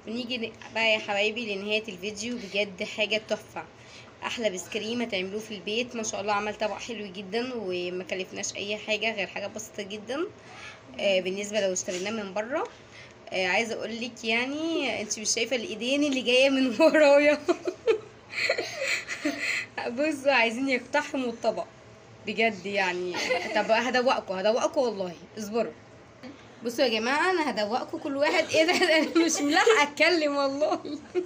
ونيجي بقى يا حبايبي لنهاية الفيديو بجد حاجة تحفة احلى بسكريم هتعملوه في البيت ما شاء الله عمل طبق حلو جدا وما كلفناش اي حاجة غير حاجة بسيطة جدا آه بالنسبة لو اشتريناه من بره آه عايزة اقولك يعني انت مش شايفة الايدين اللي جاية من ورايا بصوا عايزين يقتحموا الطبق بجد يعني طب هدوقكم هدوقكم والله اصبروا بصوا يا جماعه انا هدوقكم كل واحد ايه ده انا مش ملاحقه اتكلم والله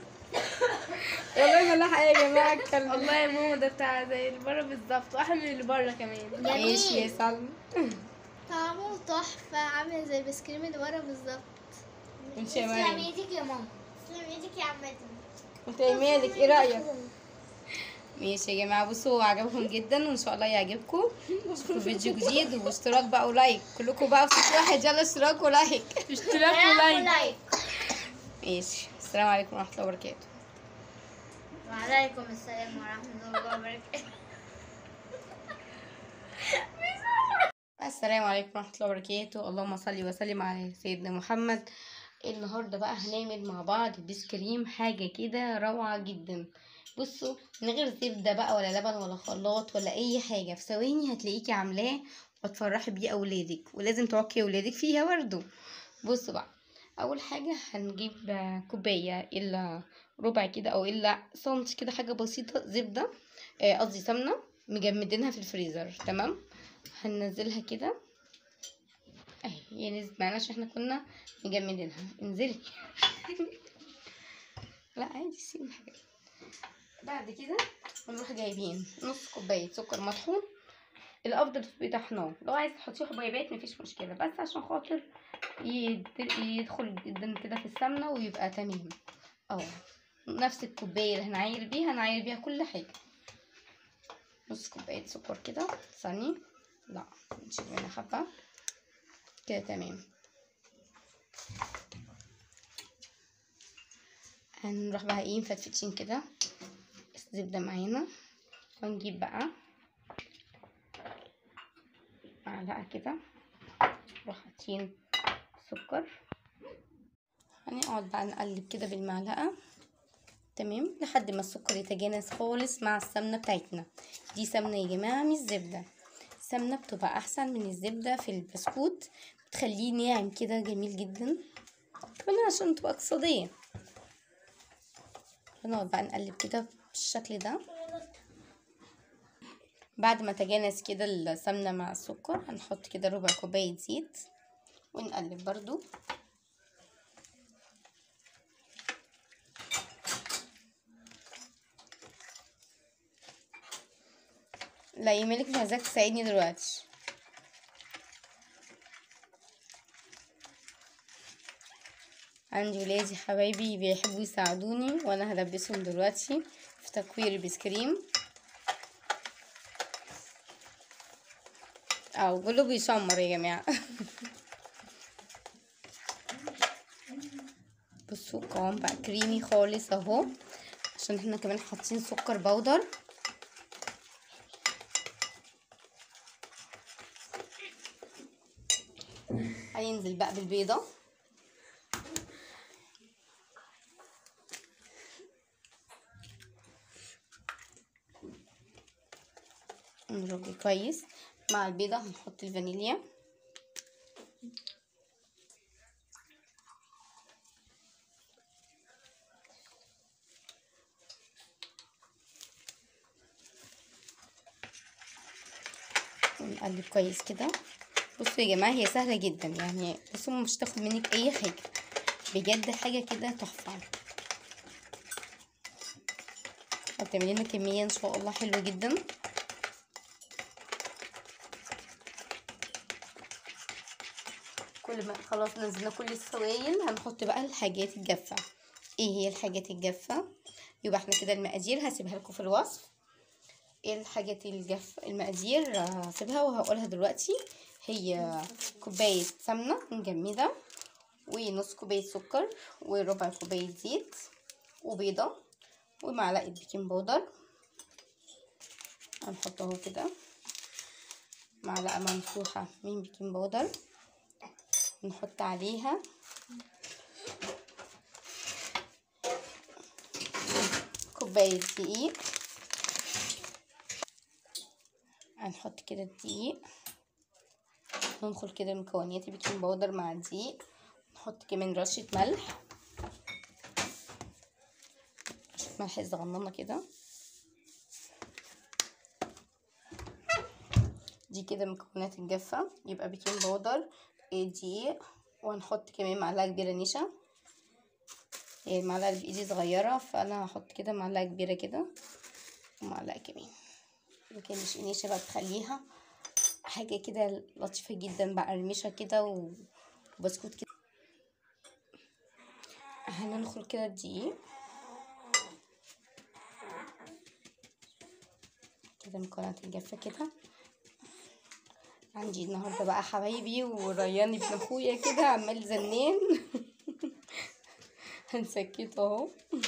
والله ملاحقه يا جماعه اتكلم والله يا ماما ده بتاع زي اللي بره بالظبط واحلى من اللي بره كمان ماشي يا سلمى طعمه تحفة عامل زي البسكريم اللي ورا بالظبط انت يا تسلم مريم ايدك يا ماما تسلم ايدك يا عمتي انت يا مالك ايه رايك ماشي يا جماعه بصوا عجبكم جدا وان شاء الله يعجبكم شوفوا فيديو جديد واشتراك بقى ولايك كلكم بقى في صوت واحد يلا اشتراك ولايك اشتراك ولايك لايك ماشي السلام عليكم ورحمه الله وبركاته وعليكم السلام ورحمة الله وبركاته السلام عليكم ورحمة الله وبركاته اللهم صل وسلم على سيدنا محمد النهاردة بقى هنعمل مع بعض بسكريم حاجة كده روعة جدا بصوا من غير زبدة بقى ولا لبن ولا خلاط ولا أي حاجة في ثواني هتلاقيكي عاملاه وتفرحي بيه أولادك ولازم تعكي أولادك فيها برضه بصوا بقى أول حاجة هنجيب كوباية إلا ربع كده أو إلا سنتي كده حاجة بسيطة زبدة آه، قصدي سمنة مجمدينها في الفريزر تمام هننزلها كده اهي هي نزلت معانا عشان احنا كنا مجمدينها انزلي لا عادي سيب الحاجات بعد كده هنروح جايبين نص كوباية سكر مطحون الافضل تبقي طحناه لو عايز تحطيه حبيبات مفيش مشكلة بس عشان خاطر يد- يدخل جدا كده في السمنة ويبقى تمام اهو نفس الكوباية اللي هنعاير بيها هنعاير بيها كل حاجة نص كوباية سكر كده ثانية لا نشيل منها حبة كده تمام هنروح بقى ايه مفتفتين كده الزبدة معانا ونجيب بقى معلقة كده نروح حاطين سكر هنقعد بقى نقلب كده بالمعلقة تمام لحد ما السكر يتجانس خالص مع السمنة بتاعتنا دي سمنة يا جماعة مش زبدة السمنة بتبقى أحسن من الزبدة في البسكوت بتخليه ناعم كده جميل جدا كمان عشان تبقى اقتصادية هنقعد بقى نقلب كده بالشكل ده بعد ما تجانس كده السمنة مع السكر هنحط كده ربع كوباية زيت ونقلب برضو لا يملك مش عايزاك تساعدني دلوقتي عندي ولادي حبايبي بيحبوا يساعدوني وانا هلبسهم دلوقتي في تكوير البسكريم او كله بيشمر يا جماعه بصوا القوام بقى كريمي خالص اهو عشان احنا كمان حاطين سكر بودر هينزل بقى بالبيضة نرج كويس مع البيضة هنحط الفانيليا ونقلب كويس كده بصوا يا جماعه هي سهله جدا يعني بصوا مش تاخد منك اي حاجه بجد حاجه كده تحفه هتعملي لنا كميه ان شاء الله حلوه جدا كل ما خلاص نزلنا كل السوائل هنحط بقى الحاجات الجافه ايه هي الحاجات الجافه يبقى احنا كده المقادير هسيبها لكم في الوصف ايه الحاجات الجاف المقادير هسيبها وهقولها دلوقتي هي كوباية سمنة مجمدة ونص كوباية سكر وربع كوباية زيت وبيضة ومعلقة بيكنج باودر هنحط اهو كده معلقة ممسوحة من بيكنج باودر نحط عليها كوباية دقيق هنحط كده الدقيق ندخل كده مكونات البيكنج باودر مع الدقيق نحط كمان رشة ملح رشة ملح صغننة كده دي كده مكونات الجافة يبقى بيكنج باودر دقيق وهنحط كمان معلقة كبيرة نشا هي المعلقة اللي بإيدي صغيرة فأنا هحط كده معلقة كبيرة كده ومعلقة كمان لكن مش نشا بقى تخليها حاجة كده لطيفة جدا بقى قرمشة كده و- وبسكوت كده هندخل كده الدقيق كده مكونات الجافة كده عندي النهاردة بقى حبايبي وريان ابن اخويا كده عمال زنان هنسكته اهو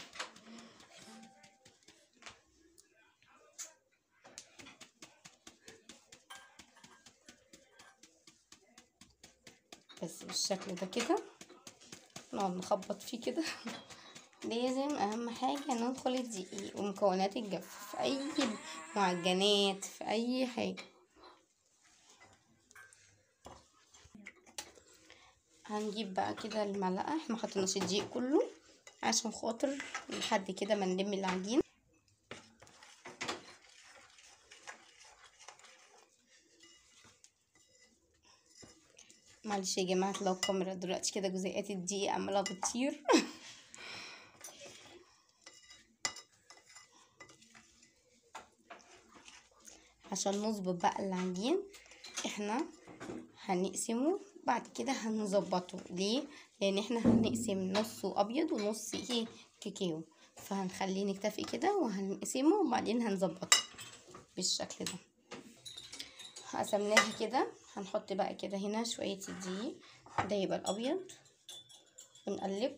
بس بالشكل ده كده نقعد نخبط فيه كده لازم اهم حاجة ندخل الدقيق ومكونات الجاف في اي معجنات في اي حاجة هنجيب بقى كده المعلقة احنا محطناش الدقيق كله عشان خاطر لحد كده ما نلم العجين معلش يا جماعة لو الكاميرا دلوقتي كده جزيئات الدقيق عمالة بتطير عشان نظبط بقى العجين احنا هنقسمه بعد كده هنظبطه ليه لان احنا هنقسم نصه ابيض ونص ايه كاكاو فهنخليه نكتفي كده وهنقسمه وبعدين هنظبطه بالشكل ده قسمناها كده هنحط بقى كده هنا شوية الدقيق ده يبقى الابيض ونقلب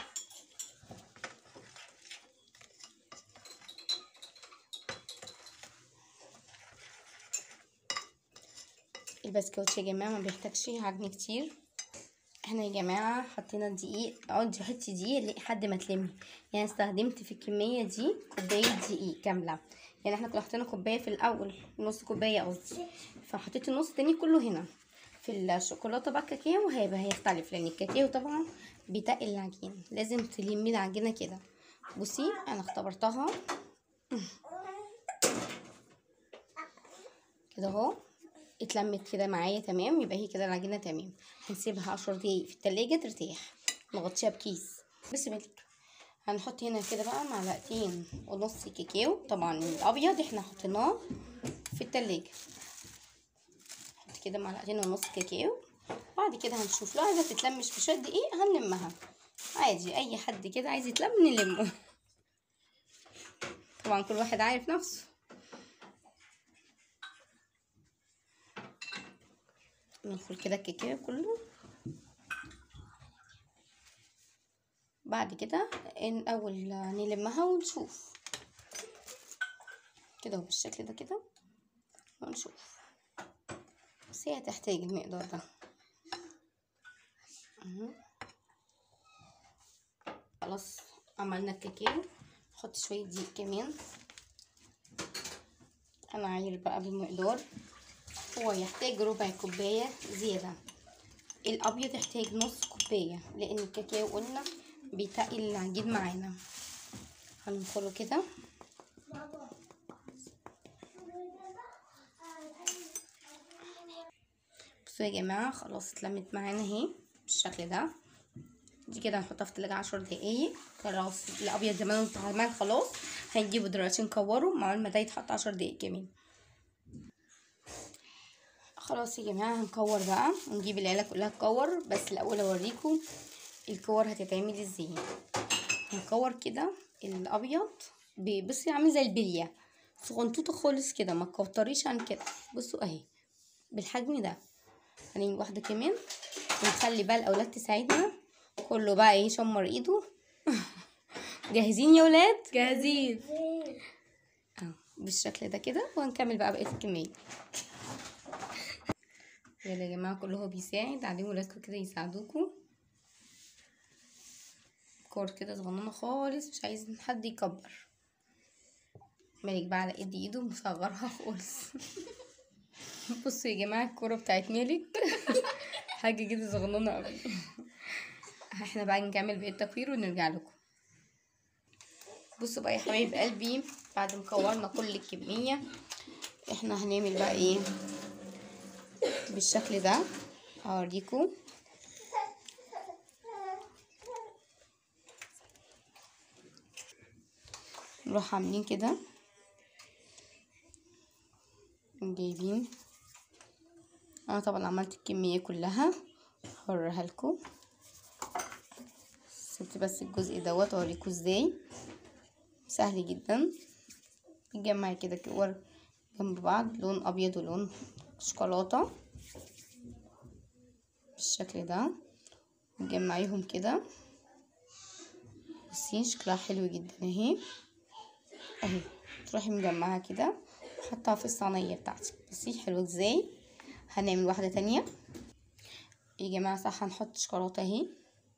البسكوت يا جماعة ما بيحتاجش عجن كتير احنا يا جماعة حطينا الدقيق اقعدي حطي دقيق لحد ما تلمي يعني استخدمت في الكمية دي كوباية دقيق كاملة يعني احنا كنا حطينا كوباية في الاول نص كوباية قصدي فحطيت النص التاني كله هنا في الشوكولاتة بقى الكاكاو هيبقى هيختلف لان الكاكاو طبعا بيتقل العجين لازم تلمي العجينة كده بصي انا اختبرتها كده اهو اتلمت كده معايا تمام يبقى هي كده العجينه تمام هنسيبها عشر دقايق في التلاجة ترتاح نغطيها بكيس بس ملك هنحط هنا كده بقى معلقتين ونص كاكاو طبعا الابيض احنا حطيناه في التلاجة نحط كده معلقتين ونص كاكاو بعد كده هنشوف لو عايزه تتلمش في شويه دقيق هنلمها عادي اي حد كده عايز يتلم نلمه طبعا كل واحد عارف نفسه ندخل كده الكاكاو كله بعد كده الاول نلمها ونشوف كده اهو بالشكل ده كده ونشوف بس هي هتحتاج المقدار ده اهو. خلاص عملنا الكاكاو نحط شويه دقيق كمان انا عاير بقى بالمقدار هو يحتاج ربع كوباية زيادة الأبيض يحتاج نص كوباية لأن الكاكاو قلنا بيتقل العجين معانا هندخله كده بصوا يا جماعة خلاص اتلمت معانا اهي بالشكل ده دي كده هنحطها في التلاجة عشر دقايق خلاص الأبيض زمان كمان خلاص هنجيبه دلوقتي نكوره مع ما ده يتحط عشر دقايق كمان خلاص يا جماعة هنكور بقى ونجيب العيلة كلها تكور بس الأول أوريكم الكور هتتعمل ازاي هنكور كده الأبيض ب- بصي عامل زي البلية صغنطوطة خالص كده ما تكتريش عن كده بصوا اهي بالحجم ده هنجيب واحدة كمان ونخلي بقى الأولاد تساعدنا كله بقى ايه يشمر ايده جاهزين يا ولاد جاهزين اهو بالشكل ده كده وهنكمل بقى بقية الكمية يلا يا جماعة كله هو بيساعد عليهم ولادكم كده يساعدوكوا كور كده صغننة خالص مش عايز حد يكبر مالك بقى على قد ايده مصغرها خالص بصوا يا جماعة الكورة بتاعت مالك حاجة كده صغنونة قوي احنا بقى نكمل بقية التكوير ونرجع لكم بصوا بقى يا حبايب قلبي بعد ما كورنا كل الكمية احنا هنعمل بقى ايه بالشكل ده هوريكم نروح عاملين كده جايبين انا طبعا عملت الكمية كلها هوريها لكم سبت بس الجزء دوت اوريكم ازاي سهل جدا نجمع كده كور جنب بعض لون ابيض ولون شوكولاته بالشكل ده نجمعيهم كده بصي شكلها حلو جدا اهي اهي تروحي مجمعها كده وحطها في الصينيه بتاعتك بصي حلو ازاي هنعمل واحده تانية يا جماعه صح هنحط شوكولاته اهي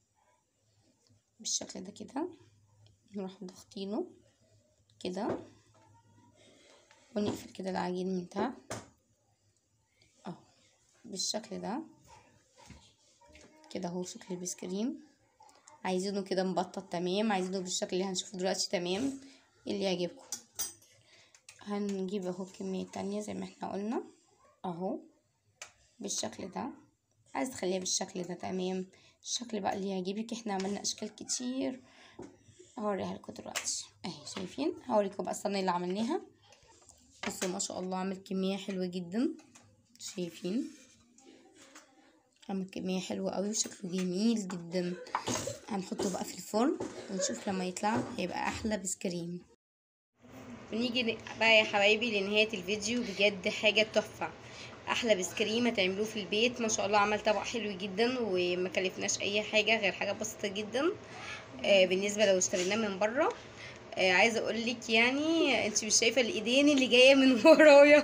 بالشكل ده كده نروح ضاغطينه كده ونقفل كده العجين من تحت اهو بالشكل ده كده اهو شكل البسكريم عايزينه كده مبطط تمام عايزينه بالشكل اللي هنشوفه دلوقتي تمام اللي يعجبكم هنجيب اهو كمية تانية زي ما احنا قلنا اهو بالشكل ده عايز تخليها بالشكل ده تمام الشكل بقى اللي يعجبك احنا عملنا اشكال كتير هوريها لكم دلوقتي اهي شايفين هوريكم بقى الصينيه اللي عملناها بصوا ما شاء الله عمل كميه حلوه جدا شايفين عمل كميه حلوه قوي وشكله جميل جدا هنحطه بقى في الفرن ونشوف لما يطلع هيبقى احلى بسكريم ونيجي بقى يا حبايبي لنهايه الفيديو بجد حاجه تحفه احلى بسكريم هتعملوه في البيت ما شاء الله عمل طبق حلو جدا وما كلفناش اي حاجه غير حاجه بسيطه جدا آه بالنسبه لو اشتريناه من بره آه عايزه اقول لك يعني انت مش شايفه الايدين اللي جايه من ورايا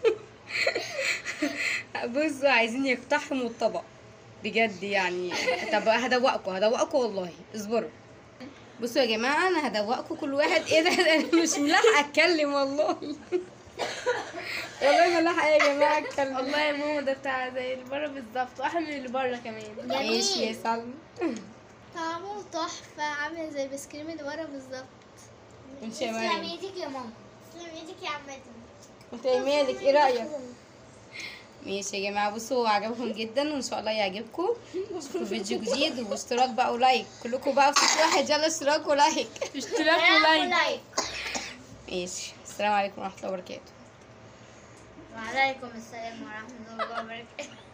بصوا عايزين يقتحموا الطبق بجد يعني طب هدوقكم هدوقكم والله اصبروا بصوا يا جماعه انا هدوقكم كل واحد ايه ده انا مش ملاحقه اتكلم والله والله ملاحقه يا جماعه اتكلم والله يا ماما ده بتاع زي اللي بره بالظبط واحلى من اللي بره كمان ماشي يا سلمى طعمه تحفة عامل زي البسكريم اللي ورا بالظبط انت يا مريم ايدك يا ماما تسلم ايدك يا عمتي انت يا مالك ايه رايك ماشي يا جماعه بصوا عجبكم جدا وان شاء الله يعجبكم شوفوا فيديو جديد واشتراك بقى ولايك كلكم بقى في صوت واحد يلا اشتراك ولايك اشتراك ولايك لايك ماشي السلام عليكم ورحمه الله وبركاته وعليكم السلام ورحمة الله وبركاته